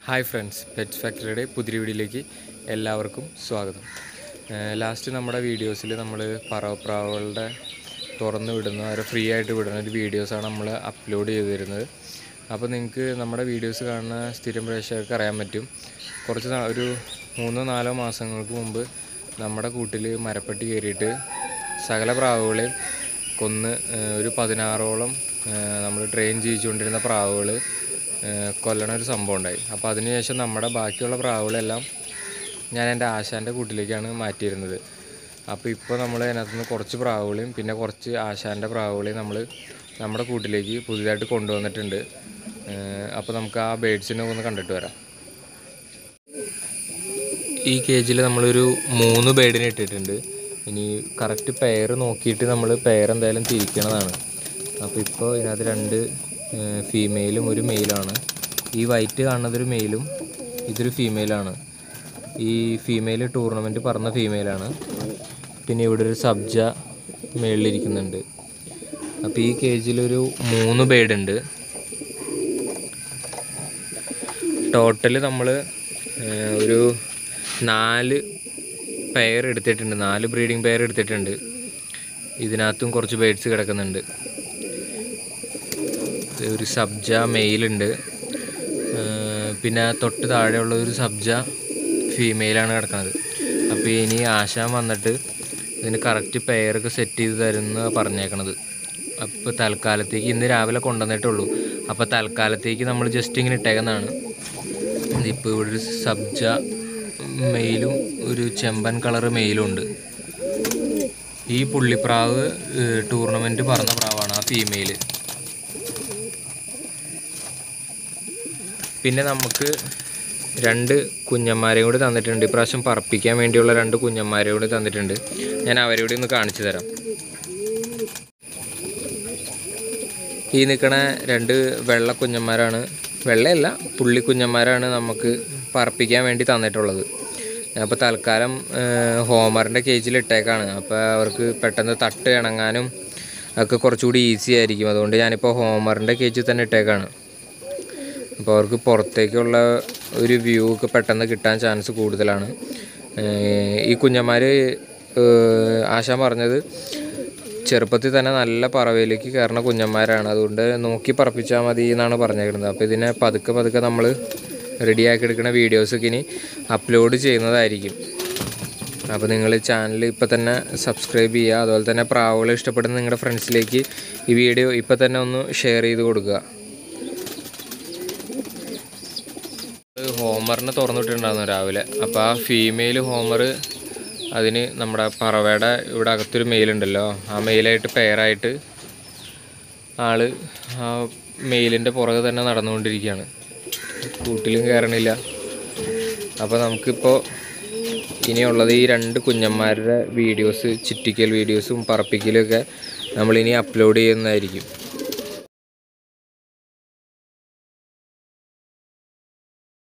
hi friends pets ഫാക്ടറിയുടെ പുതിയ വീഡിയോയിലേക്ക് എല്ലാവർക്കും സ്വാഗതം ലാസ്റ്റ് നമ്മുടെ വീഡിയോസിൽ നമ്മൾ പറവപ്രാവുകളുടെ തുറന്ന് വിടുന്ന അവരെ ഫ്രീ ആയിട്ട് വിടുന്ന ഒരു വീഡിയോസാണ് നമ്മൾ അപ്ലോഡ് ചെയ്ത് തരുന്നത് അപ്പോൾ നിങ്ങൾക്ക് നമ്മുടെ വീഡിയോസ് കാണുന്ന സ്ഥിരം പ്രേക്ഷകർക്ക് അറിയാൻ പറ്റും കുറച്ച് നാ- ഒരു മൂന്നോ നാലോ മാസങ്ങൾക്ക് മുമ്പ് നമ്മുടെ കൂട്ടിൽ മരപ്പെട്ടി കയറിയിട്ട് സകല പ്രാവുകളെയും കൊന്ന് ഏഹ്, ഒരു പതിനാറോളം നമ്മൾ ട്രെയിൻ ചെയ്യിച്ചുകൊണ്ടിരുന്ന പ്രാവുകൾ കൊല്ലണ ഒരു സംഭവം ഉണ്ടായി അപ്പോൾ അതിനുശേഷം നമ്മുടെ ബാക്കിയുള്ള പ്രാവുകളെല്ലാം ഞാൻ എൻ്റെ ആശാൻ്റെ കൂട്ടിലേക്കാണ് മാറ്റിയിരുന്നത് അപ്പോൾ ഇപ്പോൾ നമ്മൾ അതിനകത്ത് നിന്ന് കുറച്ച് പ്രാവുകളെയും പിന്നെ കുറച്ച് ആശാൻ്റെ പ്രാവുകളെയും നമ്മൾ നമ്മുടെ കൂട്ടിലേക്ക് പുതിയതായിട്ട് കൊണ്ടുവന്നിട്ടുണ്ട് ഏഹ്, അപ്പോൾ നമുക്ക് ആ ബേഡ്സിനെ ഒന്ന് കണ്ടിട്ട് വരാം ഈ കേജിൽ നമ്മളൊരു മൂന്ന് ബേഡിനെ ഇട്ടിട്ടുണ്ട് ഇനി കറക്റ്റ് പെയർ നോക്കിയിട്ട് നമ്മൾ പെയർ എന്തായാലും തിരിക്കണതാണ് അപ്പോൾ ഇപ്പോൾ ഇതിനകത്ത് രണ്ട് ഫീമെയിലും ഒരു മെയിലാണ് ഈ വൈറ്റ് കാണുന്നതൊരു മെയിലും ഇതൊരു ഫീമെയിലാണ് ഈ ഫീമെയിൽ ടൂർണമെൻറ്റ് പറഞ്ഞ ഫീമെയിലാണ് പിന്നെ ഇവിടെ ഒരു സബ്ജ മേളിലിരിക്കുന്നുണ്ട് അപ്പോൾ ഈ കേജിലൊരു മൂന്ന് ബേഡുണ്ട് ടോട്ടൽ നമ്മൾ ഒരു നാല് പെയർ എടുത്തിട്ടുണ്ട് നാല് ബ്രീഡിംഗ് പെയർ എടുത്തിട്ടുണ്ട് ഇതിനകത്തും കുറച്ച് ബേഡ്സ് കിടക്കുന്നുണ്ട് ഇത് ഒരു സബ്ജ മെയിലുണ്ട് പിന്നെ തൊട്ട് താഴെയുള്ള ഒരു സബ്ജ ഫീമെയിലാണ് കിടക്കുന്നത് അപ്പോൾ ഇനി ആശാൻ വന്നിട്ട് ഇതിന് കറക്റ്റ് പെയറൊക്കെ സെറ്റ് ചെയ്ത് തരുന്ന പറഞ്ഞേക്കണത് അപ്പോൾ തൽക്കാലത്തേക്ക് ഇന്ന് രാവിലെ കൊണ്ടുവന്നിട്ടുള്ളൂ അപ്പോൾ തൽക്കാലത്തേക്ക് നമ്മൾ ജസ്റ്റ് ഇങ്ങനെ ഇട്ടേക്കുന്നതാണ് ഇപ്പോൾ ഇവിടെ ഒരു സബ്ജ മെയിലും ഒരു ചെമ്പൻ കളർ മെയിലും ഉണ്ട് ഈ പുള്ളിപ്രാവ് ടൂർണമെൻറ്റ് പറഞ്ഞ പ്രാവാണ് ആ ഫീമെയിൽ പിന്നെ നമുക്ക് രണ്ട് കുഞ്ഞന്മാരെയും കൂടി തന്നിട്ടുണ്ട് ഇപ്രാവശ്യം പറപ്പിക്കാൻ വേണ്ടിയുള്ള രണ്ട് കുഞ്ഞന്മാരെയും കൂടി തന്നിട്ടുണ്ട് ഞാൻ അവരെ കൂടി ഒന്ന് കാണിച്ചു തരാം ഈ നിൽക്കണ രണ്ട് വെള്ള കുഞ്ഞന്മാരാണ് വെള്ളയല്ല പുള്ളി കുഞ്ഞന്മാരാണ് നമുക്ക് പറപ്പിക്കാൻ വേണ്ടി തന്നിട്ടുള്ളത് അപ്പോൾ തൽക്കാലം ഹോമറിൻ്റെ കേജിൽ ഇട്ടേക്കാണ് അപ്പോൾ അവർക്ക് പെട്ടെന്ന് തട്ട് ഇണങ്ങാനും ഒക്കെ കുറച്ചുകൂടി ഈസി ആയിരിക്കും അതുകൊണ്ട് ഞാനിപ്പോൾ ഹോമറിൻ്റെ കേജിൽ തന്നെ ഇട്ടേക്കാണ് അപ്പോൾ അവർക്ക് പുറത്തേക്കുള്ള ഒരു വ്യൂ ഒക്കെ പെട്ടെന്ന് കിട്ടാൻ ചാൻസ് കൂടുതലാണ് ഏഹ് ഈ കുഞ്ഞന്മാർ ആശാൻ പറഞ്ഞത് ചെറുപ്പത്തിൽ തന്നെ നല്ല പറവയിലേക്ക് കയറുന്ന കുഞ്ഞന്മാരാണ് അതുകൊണ്ട് നോക്കി പറപ്പിച്ചാൽ മതി എന്നാണ് പറഞ്ഞേക്കുന്നത് അപ്പോൾ ഇതിനെ പതുക്കെ പതുക്കെ നമ്മൾ റെഡിയാക്കി എടുക്കുന്ന വീഡിയോസൊക്കെ ഇനി അപ്ലോഡ് ചെയ്യുന്നതായിരിക്കും അപ്പോൾ നിങ്ങൾ ചാനൽ ഇപ്പോൾ തന്നെ സബ്സ്ക്രൈബ് ചെയ്യുക അതുപോലെ തന്നെ പ്രാവുകൾ ഇഷ്ടപ്പെടുന്ന നിങ്ങളുടെ ഫ്രണ്ട്സിലേക്ക് ഈ വീഡിയോ ഇപ്പോൾ തന്നെ ഒന്ന് ഷെയർ ചെയ്ത് കൊടുക്കുക ഹോമറിനെ തുറന്നിട്ടുണ്ടായിരുന്നു രാവിലെ അപ്പോൾ ആ ഫീമെയിൽ ഹോമർ അതിന് നമ്മുടെ പറവയുടെ ഇവിടെ അകത്തൊരു മെയിലുണ്ടല്ലോ ആ മെയിലായിട്ട് പെയറായിട്ട് ആള് ആ മെയിലിൻ്റെ പുറകെ തന്നെ നടന്നുകൊണ്ടിരിക്കുകയാണ് കൂട്ടിലും കയറണില്ല അപ്പോൾ നമുക്കിപ്പോൾ ഇനിയുള്ളത് ഈ രണ്ട് കുഞ്ഞന്മാരുടെ വീഡിയോസ് ചിറ്റിക്കൽ വീഡിയോസും പറപ്പിക്കലും ഒക്കെ നമ്മളിനി അപ്ലോഡ് ചെയ്യുന്നതായിരിക്കും